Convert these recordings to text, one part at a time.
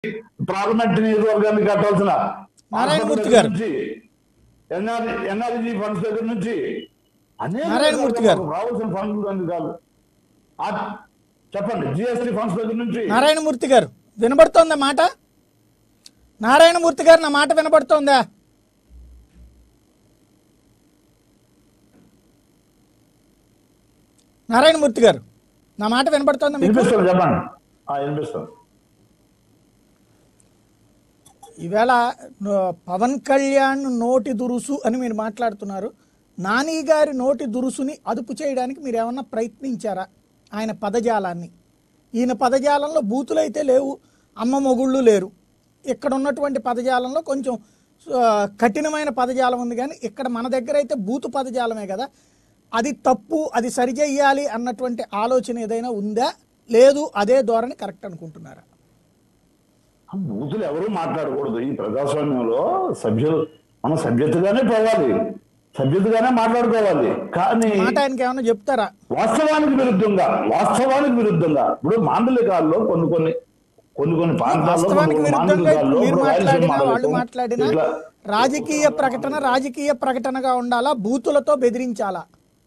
Parliament నియోజకవర్గానికి కట్టాల్సిన Narayanamurthy hospital గారు. నుంచి ఎన్ఆర్ ఎన్ఆర్జీ ఫండ్స్ దగ్గర నుంచి అనేక నారాయణమూర్తి గారు. మాకు రావాల్సిన ఫండ్లు అని కాదు ఆ- చెప్పండి జిఎస్టీ ఫండ్స్ దగ్గర నుంచి నారాయణమూర్తి గారు వినబడుతోందా మాట నారాయణమూర్తి గారు నా మాట వినబడుతోందా నారాయణమూర్తి గారు నా మాట వినబడుతోందా మీకు వినిపిస్తుంది చెప్పండి ఆ, వినిపిస్తుంది ఈవేళ నో- పవన్ కళ్యాణ్ నోటి దురుసు అని మీరు మాట్లాడుతున్నారు నాని గారి నోటి దురుసుని అదుపు చేయడానికి మీరు ఏమన్నా ప్రయత్నించారా ఆయన పదజాలాన్ని ఈయన పదజాలంలో బూతులు అయితే లేవు అమ్మ మొగుళ్ళు లేరు ఇక్కడ ఉన్నటువంటి పదజాలంలో కొంచెం ఆ, కఠినమైన పదజాలం ఉంది కానీ ఇక్కడ మన దగ్గర అయితే బూతు పదజాలమే కదా అది తప్పు అది సరిచేయాలి అన్నటువంటి ఆలోచన ఏదైనా ఉందా లేదు అదే ధోరణి కరెక్ట్ అనుకుంటున్నారా బూతులు ఎవరు మాట్లాడకూడదు ఈ ప్రజాస్వామ్యంలో సభ్యులు మనం సభ్యతగానే పోవాలి సభ్యతగానే మాట్లాడుకోవాలి కానీ మాట ఆయనకి ఏమైనా చెప్తారా వాస్తవానికి విరుద్ధంగా వాస్తవానికి విరుద్ధంగా ఇప్పుడు మాండలికాల్లో కొన్ని కొన్ని కొన్ని కొన్ని ప్రాంతాల్లో వాస్తవానికి కొన్ని కొన్ని విరుద్ధంగా ఇప్పుడు మాండలికాల్లో మీరు ఇప్పుడు రాయలసీమ మాట్లాడినా వాళ్ళు మాండలికం మాట్లాడినా ఇట్లా రాజకీయ ప్రకటన రాజకీయ ప్రకటనగా ఉండాలా బూతులతో బెదిరించాలా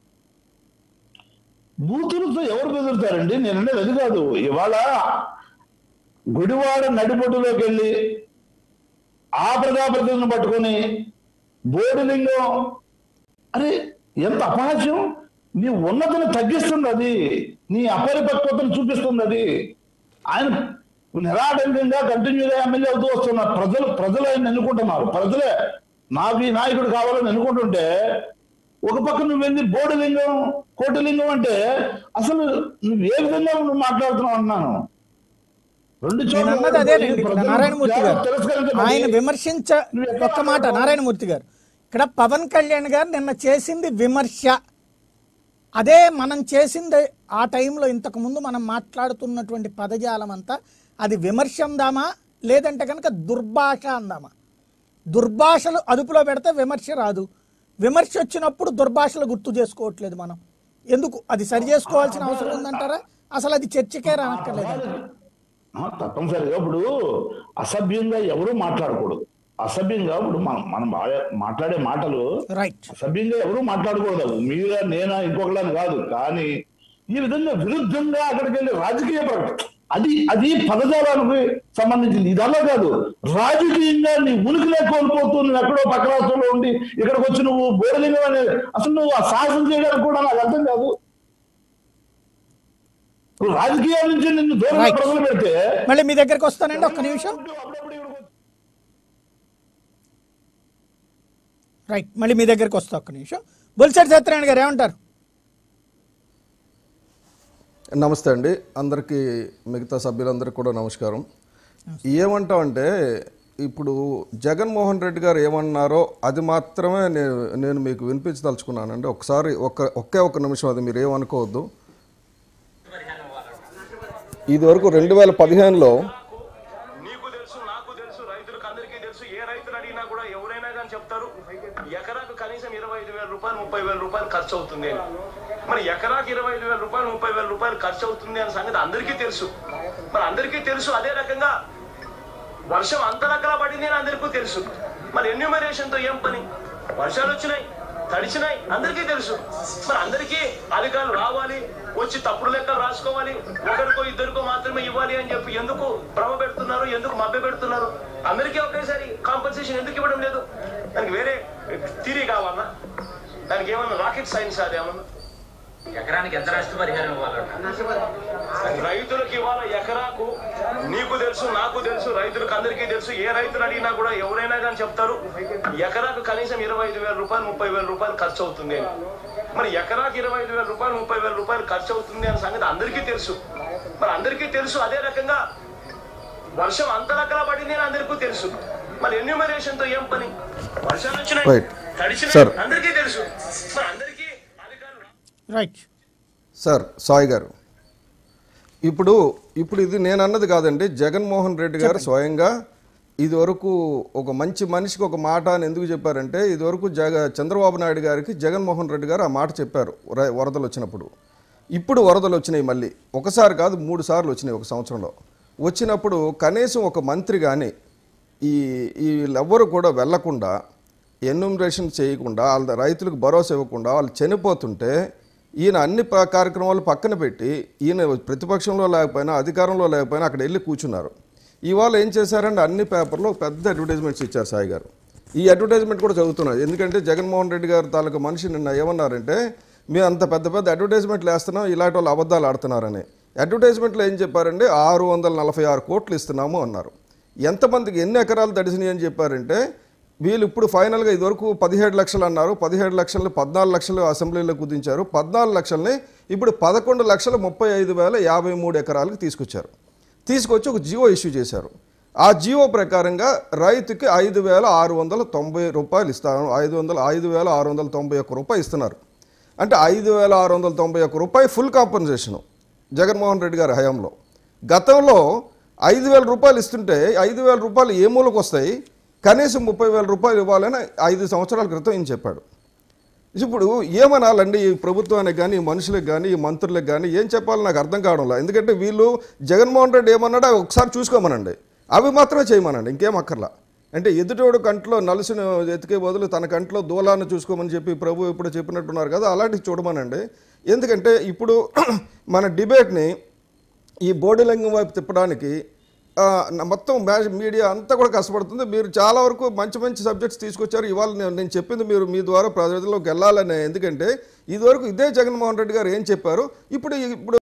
బూతులతో ఎవరు బెదురుతారండి నేను అనేది అది కాదు ఇవాళ గుడివాడ నడిబొడ్డులోకి వెళ్ళి ఆ ప్రజాప్రతినిధిని పట్టుకొని బోడిలింగం అరే ఎంత అపహాస్యం నీ ఉన్నతిని తగ్గిస్తుంది అది నీ అపరిపక్వతను చూపిస్తుంది అది ఆయన నిరాటంకంగా కంటిన్యూగా ఎమ్మెల్యే అవుతూ వస్తున్నారు ప్రజలు ప్రజలు ఆయన ఎన్నుకుంటున్నారు ప్రజలే నాకు ఈ నాయకుడు కావాలని ఎన్నుకుంటుంటే ఒక పక్క నువ్వు వెళ్ళి బోడిలింగం కోటిలింగం అంటే అసలు నువ్వు ఏ విధంగా నువ్వు మాట్లాడుతున్నావు అన్నాను రెండు నేను అన్నది అదేనండి ఇక్కడ ప్రజలు నారాయణమూర్తి గారు తిరస్కరించబడి- ఆయన విమర్శించ ఒక్క మాట నారాయణమూర్తి గారు ఇక్కడ పవన్ కళ్యాణ్ గారు నిన్న చేసింది విమర్శ అదే మనం చేసింది ఆ టైంలో ఇంతకు ముందు మనం మాట్లాడుతున్నటువంటి పదజాలం అంతా అది విమర్శ అందామా లేదంటే కనుక దుర్భాష అందామా దుర్భాషలు అదుపులో పెడితే విమర్శ రాదు విమర్శ వచ్చినప్పుడు దుర్భాషలు గుర్తు చేసుకోవట్లేదు మనం ఎందుకు అది సరి చేసుకోవాల్సిన అవసరం ఉందంటారా అసలు అది చర్చకే రానక్కర్లేదు ఆ, తప్పనిసరిగా ఇప్పుడు అసభ్యంగా ఎవరు మాట్లాడకూడదు అసభ్యంగా ఇప్పుడు మనం మనం బాగా మాట్లాడే మాటలు రైట్ అసభ్యంగా ఎవరు మాట్లాడకూడదు మీరా నేనా ఇంకొకళ్ళని కాదు కానీ ఈ విధంగా విరుద్ధంగా అక్కడికి వెళ్ళి రాజకీయ ప్రకటన అది అది పదజాలానికి సంబంధించింది ఇదల్లా కాదు రాజకీయంగా నీ ఉనికినే కోల్పోతూ నువ్వు ఎక్కడో పక్క రాష్ట్రంలో ఉండి ఇక్కడికి వచ్చి నువ్వు బోడలింగం అనే అసలు నువ్వు ఆ సాహసం చేయడానికి కూడా నాకు అర్థం కాదు నువ్వు రాజకీయాల నుంచి నిన్ను దూరంగా Right. ప్రజలు పెడితే మళ్ళీ మీ దగ్గరకు వస్తానండి ఒక్క నిమిషం అప్పుడప్పుడు ఇక్కడికి వచ్చి- రైట్ మళ్ళీ మీ దగ్గరకు వస్తా ఒక్క నిమిషం బొలిసెట్టి సత్యనారాయణ గారు ఏమంటారు నమస్తే అండి అందరికీ మిగతా సభ్యులందరికీ కూడా నమస్కారం ఏమంటామంటే ఇప్పుడు జగన్మోహన్ రెడ్డి గారు ఏమన్నారో అది మాత్రమే నేను నేను మీకు వినిపించదలుచుకున్నానండి ఒకసారి ఒక్క ఒకే ఒక్క నిమిషం అది మీరు ఏమనుకోవద్దు ఇది వరకు రెండు వేల పదిహేనులో నీకు తెలుసు నాకు తెలుసు రైతులకు అందరికీ తెలుసు ఏ రైతులు అడిగినా కూడా ఎవరైనా కానీ చెప్తారు ఎకరాకు కనీసం ఇరవై ఐదు వేల రూపాయలు ముప్పై వేల రూపాయలు ఖర్చు అవుతుంది అని మరి ఎకరాకు ఇరవై ఐదు వేల రూపాయలు ముప్పై వేల రూపాయలు ఖర్చు అవుతుంది అనే సంగతి అందరికీ తెలుసు మరి అందరికీ తెలుసు అదే రకంగా వర్షం అంతలక్కలా పడింది అని అందరికీ తెలుసు మరి ఎన్యూమరేషన్ తో ఏం పని వర్షాలు వచ్చినాయి తడిచినాయి అందరికీ తెలుసు మరి అందరికీ అధికారులు రావాలి వచ్చి తప్పుడు లెక్కలు రాసుకోవాలి ఒకరికో ఇద్దరికో మాత్రమే ఇవ్వాలి అని చెప్పి ఎందుకు భ్రమ పెడుతున్నారు ఎందుకు మభ్య పెడుతున్నారు అందరికీ ఒకేసారి కాంపన్సేషన్ ఎందుకు ఇవ్వడం లేదు దానికి వేరే థీరీ కావాలన్నా దానికి ఏమన్నా రాకెట్ సైన్స్ అది ఏమన్నా ఎకరానికి ఎంత నష్టపరిహారం ఇవ్వాలంట రైతులకు ఇవాళ ఎకరాకు నీకు తెలుసు నాకు తెలుసు రైతులకు అందరికీ తెలుసు ఏ రైతులు అడిగినా కూడా ఎవరైనా కానీ చెప్తారు ఎకరాకు కనీసం ఇరవై ఐదు వేల రూపాయలు ముప్పై వేల రూపాయలు ఖర్చు అవుతుంది అని మరి ఎకరాకు ఇరవై ఐదు వేల రూపాయలు ముప్పై వేల రూపాయలు ఖర్చు అవుతుంది అనే సంగతి అందరికీ తెలుసు మరి అందరికీ తెలుసు అదే రకంగా వర్షం అంతలక్కలా పడింది అని అందరికీ తెలుసు మరి ఎన్యూమరేషన్ తో ఏం పని వర్షాలు వచ్చినాయి Right. తడిచినాయి Sir. అందరికీ తెలుసు మరి అందరికీ అధికారులు రైట్ సార్ సాయి గారు ఇప్పుడు ఇప్పుడు ఇది నేను అన్నది కాదండి జగన్మోహన్ రెడ్డి గారు స్వయంగా ఇదివరకు ఒక మంచి మనిషికి ఒక మాట అని ఎందుకు చెప్పారంటే ఇదివరకు జగ చంద్రబాబు నాయుడు గారికి జగన్మోహన్ రెడ్డి గారు ఆ మాట చెప్పారు ర- వరదలు వచ్చినప్పుడు ఇప్పుడు వరదలు వచ్చినాయి మళ్ళీ ఒకసారి కాదు మూడు సార్లు వచ్చినాయి ఒక సంవత్సరంలో వచ్చినప్పుడు కనీసం ఒక మంత్రి కానీ ఈ వీళ్ళెవ్వరు కూడా వెళ్లకుండా ఎన్యూమరేషన్ చేయకుండా వాళ్ళ రైతులకు భరోసా ఇవ్వకుండా వాళ్ళు చనిపోతుంటే ఈయన అన్ని ప- కార్యక్రమాలు పక్కన పెట్టి ఈయన ప్రతిపక్షంలో లేకపోయినా అధికారంలో లేకపోయినా అక్కడ వెళ్ళి కూర్చున్నారు ఇవాళ ఏం చేశారంటే అన్ని పేపర్లో పెద్ద అడ్వర్టైజ్మెంట్స్ ఇచ్చారు సాయి గారు ఈ అడ్వర్టైజ్మెంట్ కూడా చదువుతున్నారు ఎందుకంటే జగన్మోహన్ రెడ్డి గారు తాలూకు మనిషి నిన్న ఏమన్నారంటే మేము అంత పెద్ద పెద్ద అడ్వర్టైజ్మెంట్లు వేస్తున్నాం ఇలాంటి వాళ్ళు అబద్ధాలు ఆడుతున్నారని అడ్వర్టైజ్మెంట్లో ఏం చెప్పారంటే ఆరు వందల నలభై ఆరు కోట్లు ఇస్తున్నాము అన్నారు ఎంతమందికి ఎన్ని ఎకరాలు తడిసినాయి అని చెప్పారంటే వీళ్ళు ఇప్పుడు ఫైనల్గా ఇదివరకు పదిహేడు లక్షలు అన్నారు పదిహేడు లక్షలు పద్నాలుగు లక్షలు అసెంబ్లీలో కుదించారు పద్నాలుగు లక్షల్ని ఇప్పుడు పదకొండు లక్షల ముప్పై ఐదు వేల యాభై మూడు ఎకరాలకు తీసుకొచ్చారు తీసుకొచ్చి ఒక జియో ఇష్యూ చేశారు ఆ జియో ప్రకారంగా రైతుకి ఐదు వేల ఆరు వందల తొంభై రూపాయలు ఇస్తారు ఐదు వందల ఐదు వేల ఆరు వందల తొంభై ఒక్క రూపాయి ఇస్తున్నారు అంటే ఐదు వేల ఆరు వందల తొంభై ఒక్క రూపాయి ఫుల్ కాంపన్సేషను జగన్మోహన్ రెడ్డి గారి హయాంలో గతంలో ఐదు వేల రూపాయలు ఇస్తుంటే ఐదు వేల రూపాయలు ఏ మూలకు వస్తాయి కనీసం ముప్పై వేల రూపాయలు ఇవ్వాలని ఐదు సంవత్సరాల క్రితం ఈయన చెప్పాడు ఇప్పుడు ఏమనాలండి ఈ ప్రభుత్వానికి కానీ ఈ మనుషులకు కానీ ఈ మంత్రులకు కానీ ఏం చెప్పాలో నాకు అర్థం కావడంలో ఎందుకంటే వీళ్ళు జగన్మోహన్ రెడ్డి ఏమన్నాడో అవి ఒకసారి చూసుకోమనండి అవి మాత్రమే చేయమనండి ఇంకేం అక్కర్లా అంటే ఎదుటోడు కంట్లో నలుసును ఎతికే బదులు తన కంట్లో దూలాన్ని చూసుకోమని చెప్పి ప్రభు ఇప్పుడు చెప్పినట్టున్నారు కదా అలాంటివి చూడమనండి ఎందుకంటే ఇప్పుడు మన డిబేట్ని ఈ బోడీ లింగం వైపు తిప్పడానికి ఆ, నా మొత్తం మ్యా- మీడియా అంతా కూడా కష్టపడుతుంది మీరు చాలా వరకు మంచి మంచి సబ్జెక్ట్స్ తీసుకొచ్చారు ఇవాళ నేను నేను చెప్పింది మీరు మీ ద్వారా ప్రజల్లోకి వెళ్ళాలని ఎందుకంటే ఇదివరకు ఇదే జగన్మోహన్ రెడ్డి గారు ఏం చెప్పారు ఇప్పుడు ఇప్పుడు